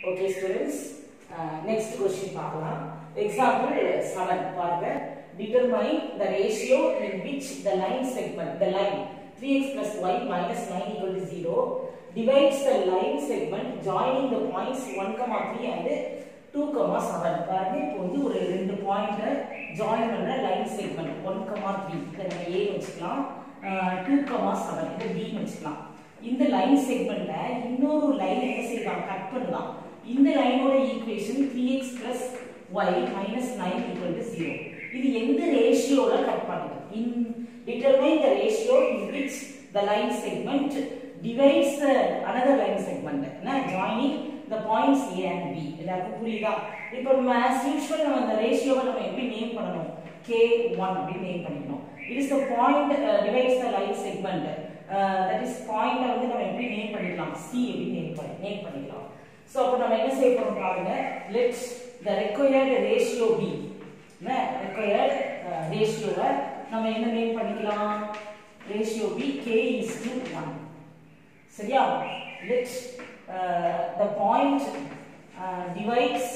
okay students next question பார்க்கலாம் example seven பாருங்க determine the ratio in which the line segment the line 3x plus y minus 9 equal to 0 divides the line segment joining the points 1, 3 and 2, 7 பாருங்க இப்போ வந்து ஒரு ரெண்டு பாயிண்ட்டை join பண்ற line segment 1, 3 இதை நம்ம A வச்சுக்கலாம் 2, 7 இதை B வச்சுக்கலாம் இந்த லைன் செக்மெண்ட்ல இன்னொரு லைன் என்ன செய்யலாம் கட் பண்ணலாம் இந்த லைனோட equation 3x plus y minus 9 equal to 0 இது எந்த ரேஷியோல கட் பண்ணுது இன் determine the ratio in which the line segment divides the another line segment என்ன joining the points A and B எல்லாருக்கும் புரியுதா இப்போ நம்ம as usual நம்ம அந்த ரேஷியோவை நம்ம எப்படி நேம் பண்ணணும் K1 அப்படி நேம் பண்ணிக்கணும் it is the point uh, divides the line segment uh, that is point வந்து நம்ம எப்படி நேம் பண்ணிக்கலாம் C எப்படி நேம் பண்ணி நேம் பண்ணிக்கலாம் சோ அப்போ நம்ம என்ன செய்ய போறோம் பாருங்க let the required ratio be என்ன required uh, ratio நம்ம என்ன நேம் பண்ணிக்கலாம் ratio be K is to one சரியா let the point divides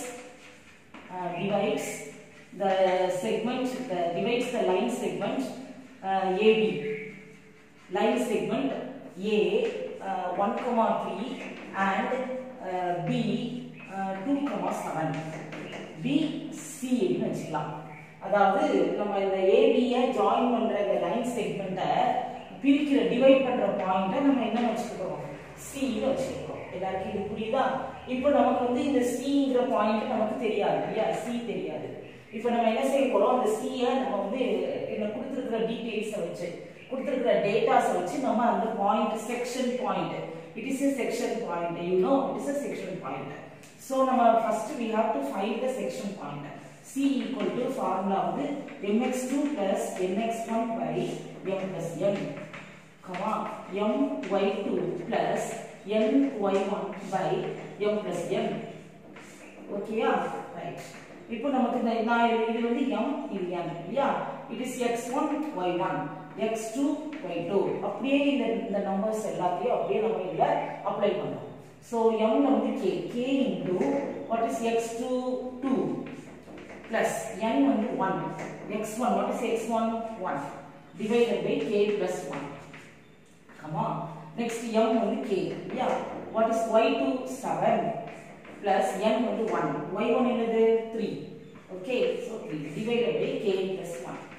divides the segment divides the line segment AB line segment A one comma three and B two comma seven be C வச்சுக்கலாம் அதாவது நம்ம இந்த ஏபியை join பண்ற இந்த line செக்மெண்ட்டை பிரிக்கிற divide பண்ற பாயிண்ட்டை நம்ம என்ன வச்சுக்கிறோம் சின்னு வச்சுக்கிறோம் எல்லாருக்கும் இது புரியுதா இப்போ நமக்கு வந்து இந்த சிங்கிற பாயிண்ட் நமக்கு தெரியாது இல்லையா சி தெரியாது இப்போ நம்ம என்ன செய்ய போறோம் அந்த சியை நம்ம வந்து என்ன கொடுத்துருக்கிற டீடைல்ஸை வச்சு கொடுத்துருக்கிற டேட்டாஸை வச்சு நம்ம அந்த point section point it is a section point you know it is a section point so நம்ம first we have to find the section point C equal to formula வந்து mx2 plus nx1 by m plus n comma my2 plus ny1 by m plus n ஓகேயா right இப்போ நமக்கு இந்த நான் இது வந்து m இது n இல்லையா it is x1 y1 x2 y2 அப்படியே இந்த இந்த நம்பர்ஸ் எல்லாத்தையும் அப்படியே நம்ம இதுல அப்ளை பண்ணோம் சோ m ல வந்து k k into what is x2 2 plus n வந்து 1 x1 what is x1 1 divided by k plus 1 come on next m வந்து k yeah what is y2 7 plus n வந்து 1 y1 என்னது 3 okay so 3 divided by k plus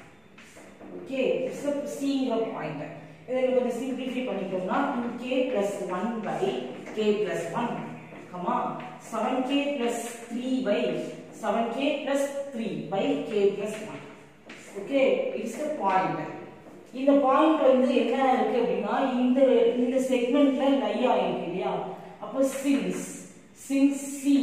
1 okay this is c ங்கிற point இதை கொஞ்சம் simplify பண்ணிட்டோம்னா 2k plus 1 by k plus 1 come on 7k plus 3 by 7k plus 3 by k plus 1 okay it's the point இந்த point வந்து என்ன இருக்கு அப்படின்னா இந்த இந்த செக்மெண்ட்ல லை ஆயிருக்கு இல்லையா அப்போ since since C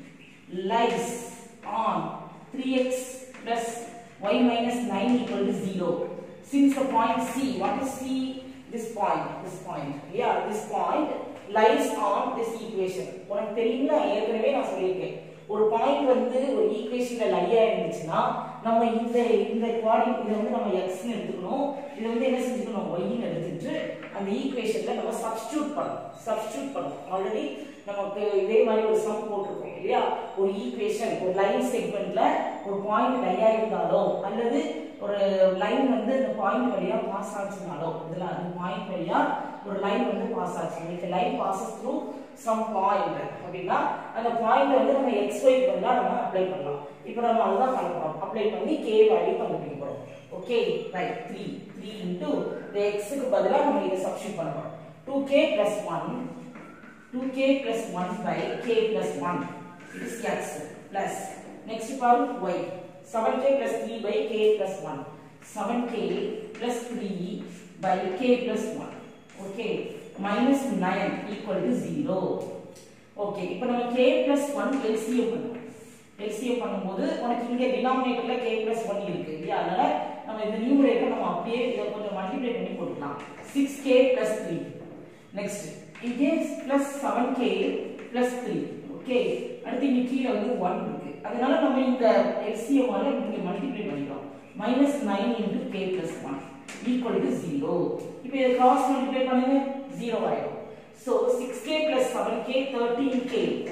lies on 3x plus y minus 9 equal to 0 since the point c what is c this point this point yeah this point lies on this equation உனக்கு தெரியுங்களா ஏற்கனவே நான் சொல்லியிருக்கேன் ஒரு பாயிண்ட் வந்து ஒரு ஈக்குவேஷன்ல லையா இருந்துச்சுன்னா நம்ம இந்த இந்த குவாடினேட் இதை வந்து நம்ம எக்ஸ்னு எடுத்துக்கணும் இதை வந்து என்ன செஞ்சுக்கணும் ஒய்ன்னு எடுத்துட்டு அந்த ஈக்குவேஷன்ல நம்ம சப்ஸ்டியூட் பண்ணணும் சப்ஸ்டியூட் பண்ணணும் ஆல்ரெடி நமக்கு இதே மாதிரி ஒரு சம் போட்டிருக்கோம் இல்லையா ஒரு ஈக்குவேஷன் ஒரு லைன் செக்மெண்ட்ல ஒரு பாயிண்ட் லையா இருந்தாலோ அல்லது ஒரு லைன் வந்து அந்த பாயிண்ட் வழியா பாஸ் ஆச்சுனாலோ இதுல அந்த பாயிண்ட் வழியா ஒரு லைன் வந்து பாஸ் ஆச்சு இந்த line passes through some point அப்படின்னா அந்த பாயிண்ட் வந்து நம்ம எக்ஸ் ஒய் பதிலா நம்ம அப்ளை பண்ணலாம் இப்போ நம்ம அதுதான் பண்ண போறோம் அப்ளை பண்ணி கே வேல்யூ கண்டுபிடிக்க போறோம் okay right three three into இந்த எக்ஸுக்கு பதிலா நம்ம இதை சப்ஸ்டியூட் பண்ண போறோம் two k plus one two k plus one by k plus one it is x plus next பாரு y seven k plus three by k plus one seven k plus three by k plus one okay minus 9 equal to 0 okay இப்போ நம்ம k plus 1 LCM பண்ணுவோம் LCM பண்ணும்போது உனக்கு இங்க டினாமினேட்டர்ல k plus 1 இருக்கு இல்லையா அதனால நம்ம இந்த நியூமரேட்டர் நம்ம அப்படியே இத கொஞ்சம் மல்டிப்ளை பண்ணி போட்டுக்கலாம் 6k plus 3 நெக்ஸ்ட் இங்கே plus 7k plus 3 ஓகே அடுத்து இங்க கீழ வந்து 1 இருக்கு அதனால நம்ம இந்த LCM ஆல இங்க மல்டிப்ளை பண்ணிக்கிறோம் minus 9 into k plus 1 equal to 0 இப்போ இதை cross multiply பண்ணுங்க 0 ஆயிடும் so 6k plus 7k 13k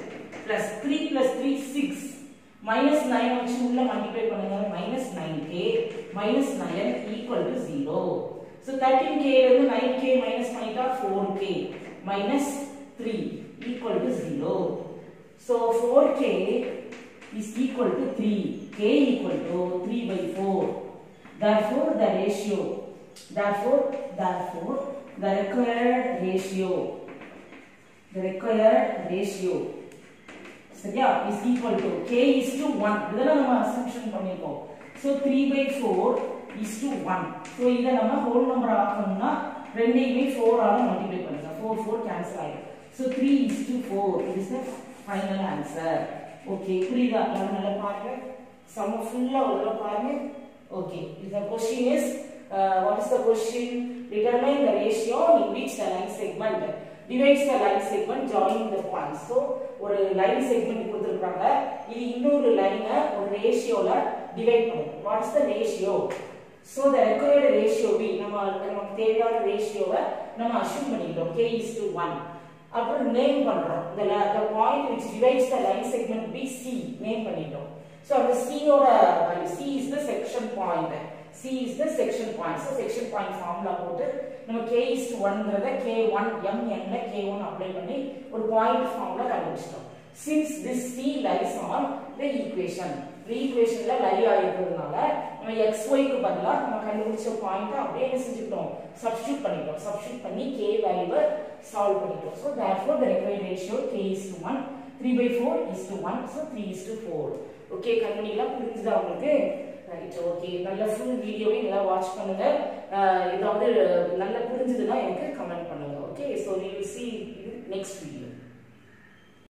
plus three plus three six minus nine வச்சு உள்ள மல்டிப்ளை பண்ணுங்க minus nine k minus nine equal to zero so thirteen k இருந்து nine k minus பண்ணிட்டா four k minus three equal to zero so four k is equal to 3 k equal to 3 by 4 therefore the ratio therefore therefore the required ratio the required ratio சரியா is equal to k is to 1 இதெல்லாம் நம்ம assumption பண்ணிருக்கோம் so 3 by 4 is to 1 so இத நம்ம whole number ஆக்கணும்னா ரெண்டையுமே 4 ஆல multiply பண்ணுங்க 4 4 cancel ஆயிடும் so 3 is to 4 it is the final answer okay புரியுதா எல்லாரும் நல்லா பாருங்க சம ஃபுல்லா உள்ள பாருங்க okay the question is uh, what is the question determine the ratio in which the line segment divides the line segment joining the points so ஒரு line segment கொடுத்திருக்காங்க இது இன்னொரு லைனை ஒரு ரேஷியோல டிவைட் பண்ணும் what is the ratio so the required ratio b நம்ம நமக்கு தேவையான ரேஷியோவை நம்ம அஷ்யூம் பண்ணிக்கிறோம் k is to 1 அப்புறம் நேம் பண்றோம் the la- the point which divides the line segment bc name பண்ணிட்டோம் so அந்த c ஓட value c is the section point c is the section point so section point formula போட்டு நம்ம k is to 1ங்கறத k1 m n ல k1 apply பண்ணி ஒரு point ஃபார்ம்ல கண்டுபிடிச்சிட்டோம் since this c lies on the equation the equationல லை ஆயிருக்கிறதுனால நம்ம xy க்கு பதிலா நம்ம கண்டுபிடிச்ச பாயிண்ட் அப்படியே என்ன செஞ்சுட்டோம் சப்ஸ்டிட்யூட் பண்ணிட்டோம் சப்ஸ்டிட்யூட் பண்ணி k வேல்யூவை சால்வ் பண்ணிட்டோம் so therefore the required ratio k is to 1 3 by 4 is to 1 so 3 is to 4 okay கண்மணிலாம் புரிஞ்சுதா உங்களுக்கு ரைட் ஓகே நல்ல ஃபுல் வீடியோவை நல்லா வாட்ச் பண்ணுங்க அஹ் ஏதாவது நல்லா புரிஞ்சுதுன்னா எனக்கு கமெண்ட் பண்ணுங்க okay so we will see next video